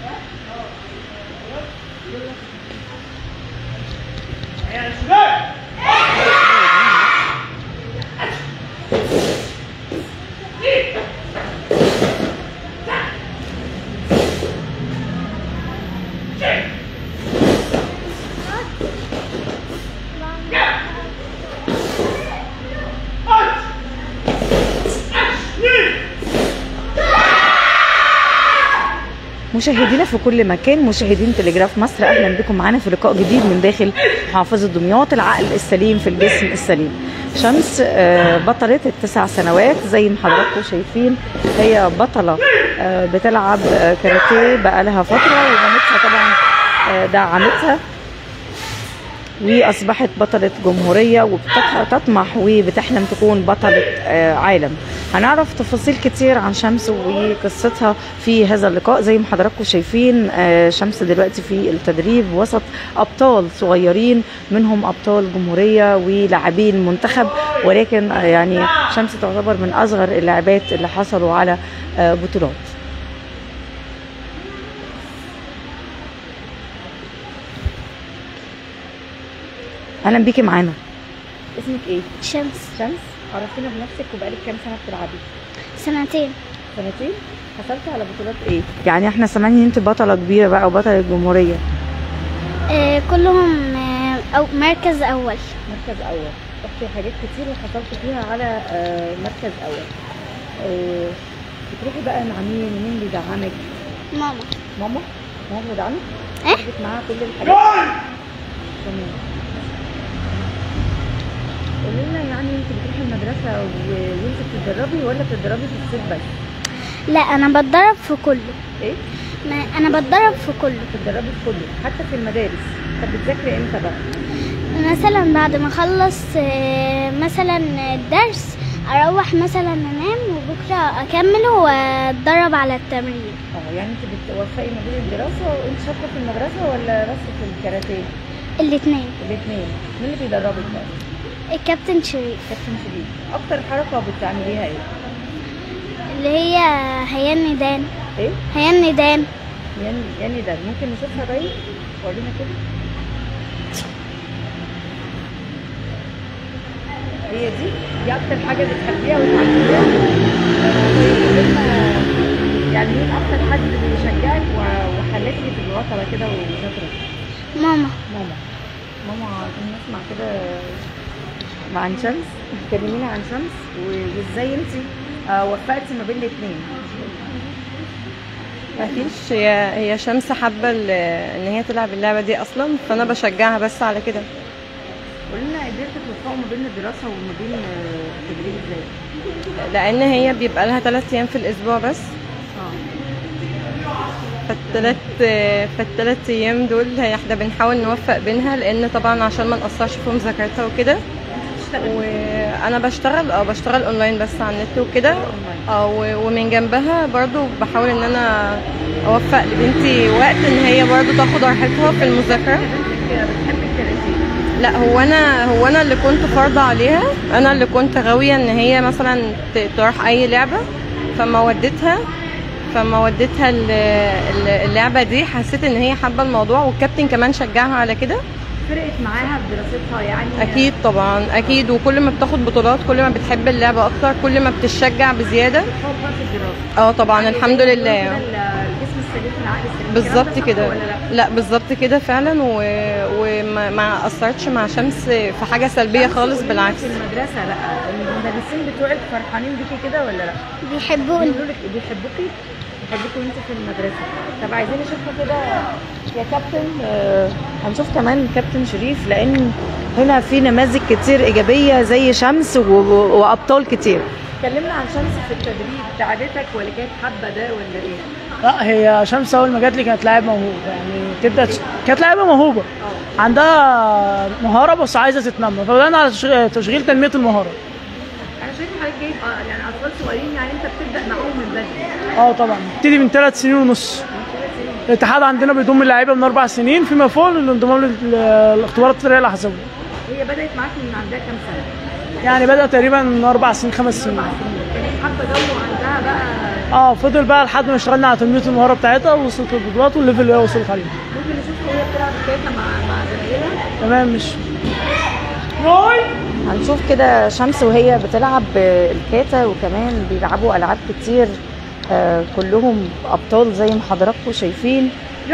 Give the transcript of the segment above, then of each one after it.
مشاهدينا في كل مكان مشاهدين تلجراف مصر اهلا بكم معنا في لقاء جديد من داخل محافظه دمياط العقل السليم في الجسم السليم شمس آه، بطلة التسع سنوات زي ما حضراتكم شايفين هي بطلة آه، بتلعب آه، كاراتيه بقالها فترة ومامتها طبعا آه، دعمتها واصبحت بطله جمهوريه وبتطمح وبتحلم تكون بطله آه، عالم هنعرف تفاصيل كتير عن شمس وقصتها في هذا اللقاء زي ما حضراتكم شايفين آه، شمس دلوقتي في التدريب وسط ابطال صغيرين منهم ابطال جمهوريه ولاعبين منتخب ولكن آه، يعني شمس تعتبر من اصغر اللاعبات اللي حصلوا على آه، بطولات اهلا بيكي معانا اسمك ايه شمس شمس عرفينا بنفسك وبقالك كام سنه بتلعبي سنتين سنتين حصلتي على بطولات ايه يعني احنا سامعين ان انت بطله كبيره بقى وبطله جمهوريه آه كلهم آه أو مركز أول مركز اول رحتي حاجات كتير وحصلت فيها على آه، مركز اول آه، بتروحي بقى مع مين مين بيدعمك ماما ماما ماما بتدعمك إيه؟ بتاخدك معاها كل الحاجات تمام قولي لنا يعني انت بتروحي المدرسه و... وانت بتتدربي ولا بتتدربي في الصيف بس لا أنا بتدرب في كله ايه ما أنا بتدرب في كله بتتدربي في كله حتى في المدارس طب بتذاكري امتى بقى مثلا بعد ما أخلص آه مثلا الدرس أروح مثلا أنام وبكرة أكمله وأتدرب على التمرين اه يعني انت بتوفقي ما بين الدراسه وانت شاطره في المدرسه ولا بس في الكاراتيه الاتنين الاثنين مين اللي بيدربك بقى الكابتن شريف كابتن شديد اكتر حركه بتعمليها ايه اللي هي هيان ندان ايه هيان ندان يعني يعني ده ممكن نشوفها طيب ورينا كده هي دي دي اكتر حاجه بتحبيها وتعمليها يعني مين اكتر حد بيشجعك و- وخلاكي تبقي بطله كده وشاطره ماما ماما ماما عايزين نسمع كده عن شمس كلمينا عن شمس و- وازاي انت وفقتي ما بين الاثنين مفيش هي هي شمس حابه ال- ان هي تلعب اللعبه دي اصلا فانا بشجعها بس على كده قولي لنا قدرتوا توفقوا ما بين الدراسه وما بين آه، التدريب ازاي؟ لان هي بيبقى لها ثلاث ايام في الاسبوع بس اه فالثلاث فالثلاث ايام دول هي احنا بنحاول نوفق بينها لان طبعا عشان ما نقصرش في مذاكرتها وكده وانا بشتغل اه بشتغل اونلاين بس على النت وكده اه و- ومن جنبها برضو بحاول ان انا اوفق لبنتي وقت ان هي برضو تاخد راحتها في المذاكره بتحب الكاراتيه لا هو انا هو انا اللي كنت فرضة عليها انا اللي كنت غاويه ان هي مثلا ت- تروح اي لعبه فما وديتها فما وديتها ال- ال- اللعبه دي حسيت ان هي حابه الموضوع والكابتن كمان شجعها على كده فرقت معاها في دراستها يعني اكيد طبعا اكيد وكل ما بتاخد بطولات كل ما بتحب اللعبه اكتر كل ما بتشجع بزياده بتحبها في الدراسه اه طبعا الحمد لله كده الجسم السليم في العقل السليم بالظبط الكلام ده كده صح ولا لا؟ لا بالظبط كده فعلا و... وما ما اثرتش مع شمس في حاجه سلبيه خالص بالعكس في المدرسه بقى المدرسين بتوعك فرحانين بيكي كده ولا لا؟ بيحبوني بيقولوا لك بيحبوكي بيحبوكي وانت في المدرسه طب عايزين نشوفها كده يا كابتن آه هنشوف كمان كابتن شريف لان هنا في نماذج كتير ايجابيه زي شمس و- و- وابطال كتير كلمنا عن شمس في التدريب ساعدتك ولا كانت حابه ده ولا ايه؟ لا هي شمس اول ما جات لي كانت لاعب موهوب يعني تبدا تش... كانت لاعبه موهوبه عندها مهاره بس عايزه تتنمى فبدانا على تش- تشغيل تنميه المهاره انا شايفه حضرتك جايب اه يعني اطفال صغيرين يعني انت بتبدا معاهم من بدري اه طبعا ابتدي من ثلاث سنين ونص الاتحاد عندنا بيضم اللعيبه من اربع سنين فيما فوق الانضمام للاختبارات الطريقه الاحزابيه هي بدات معاك من عندها كام سنه؟ يعني بدا تقريبا من اربع سنين خمس سنين كانت حابه جو عندها بقى اه فضل بقى لحد ما اشتغلنا على تنميه المهاره بتاعتها ووصلت للبطولات والليفل اللي هي وصلت عليه ممكن نشوف وهي بتلعب الكيكه مع مع زمايلها تمام مش هنشوف كده شمس وهي بتلعب الكاتا وكمان بيلعبوا العاب كتير آه، كلهم ابطال زي ما حضراتكم شايفين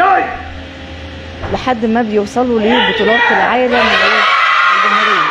لحد ما بيوصلوا لبطولات العالم والجمهوريه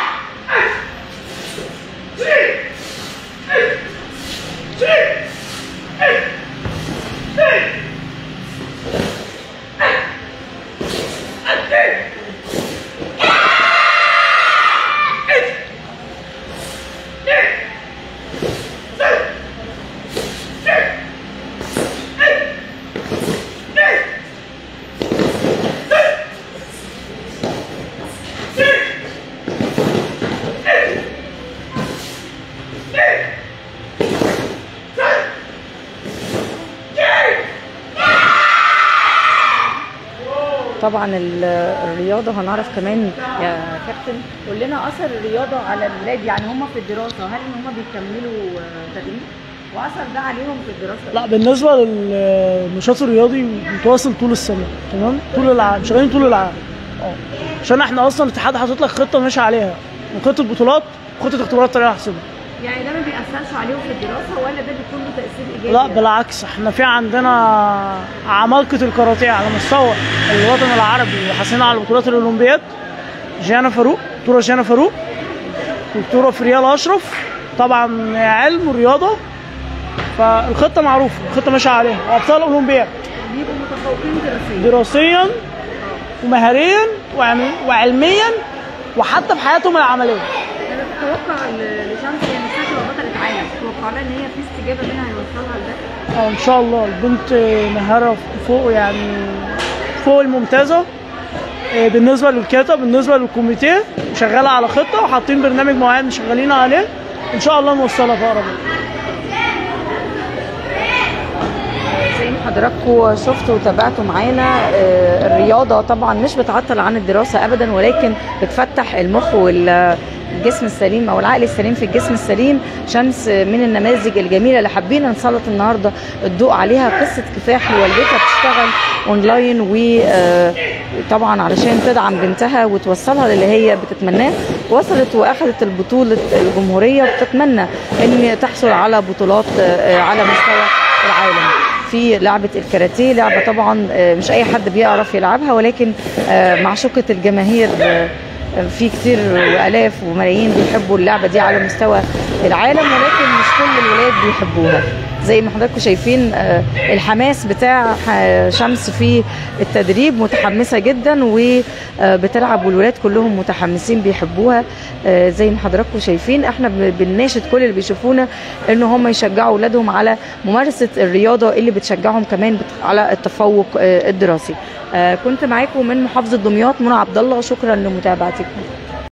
طبعا ال- الرياضه هنعرف كمان يا كابتن قول لنا اثر الرياضه على الولاد يعني هم في الدراسه هل ان هم بيكملوا آه، تدريب واثر ده عليهم في الدراسه لا بالنسبه للنشاط الرياضي متواصل طول السنه تمام طول العام شغالين طول العام اه عشان احنا اصلا الاتحاد حاطط لك خطه ماشي عليها من خطه بطولات وخطه اختبارات طريقه حسابيه يعني ده ما بيأثرش عليهم في الدراسه ولا ده بيكون له تاثير ايجابي لا بالعكس احنا في عندنا عمالقه الكاراتيه على مستوى الوطن العربي وحصلنا على بطولات الاولمبياد جانا فاروق دكتوره جانا فاروق دكتوره فريال اشرف طبعا علم ورياضه فالخطه معروفه الخطه ماشيه عليها وابطال اولمبياد بيبقوا متفوقين دراسيا دراسيا ومهريا وعلم- وعلميا وحتى في حياتهم العمليه انا بتوقع ل- لشمس هي نفسها تبقى بطله عالم تتوقع لها ان هي في استجابه منها هيوصلها لده اه ان شاء الله البنت مهارة فوق يعني فوق الممتازة آه، بالنسبة للكاتا بالنسبة للكوميتيه شغالة على خطة وحاطين برنامج معين شغالين عليه ان شاء الله نوصلها في اقرب وقت. زي ما حضراتكم شفتوا وتابعتوا معانا آه، الرياضه طبعا مش بتعطل عن الدراسه ابدا ولكن بتفتح المخ والجسم السليم او العقل السليم في الجسم السليم شمس من النماذج الجميله اللي حابين نسلط النهارده الضوء عليها قصه كفاح لوالدتها بتشتغل اونلاين وطبعا علشان تدعم بنتها وتوصلها للي هي بتتمناه وصلت واخذت البطوله الجمهوريه وبتتمنى ان تحصل على بطولات آه، على مستوى العالم في لعبة الكاراتيه لعبة طبعا آه، مش أي حد بيعرف يلعبها ولكن آه، معشوقة الجماهير آه، في كتير وآلاف وملايين بيحبوا اللعبة دي على مستوى العالم ولكن مش كل الولاد بيحبوها زي ما حضراتكم شايفين آه، الحماس بتاع آه، شمس في التدريب متحمسة جدا وبتلعب والولاد كلهم متحمسين بيحبوها آه، زي ما حضراتكم شايفين احنا ب- بنناشد كل اللي بيشوفونا ان هم يشجعوا اولادهم على ممارسة الرياضة اللي بتشجعهم كمان بت- على التفوق آه، الدراسي آه، كنت معاكم من محافظة دمياط منى عبد الله شكرا لمتابعتكم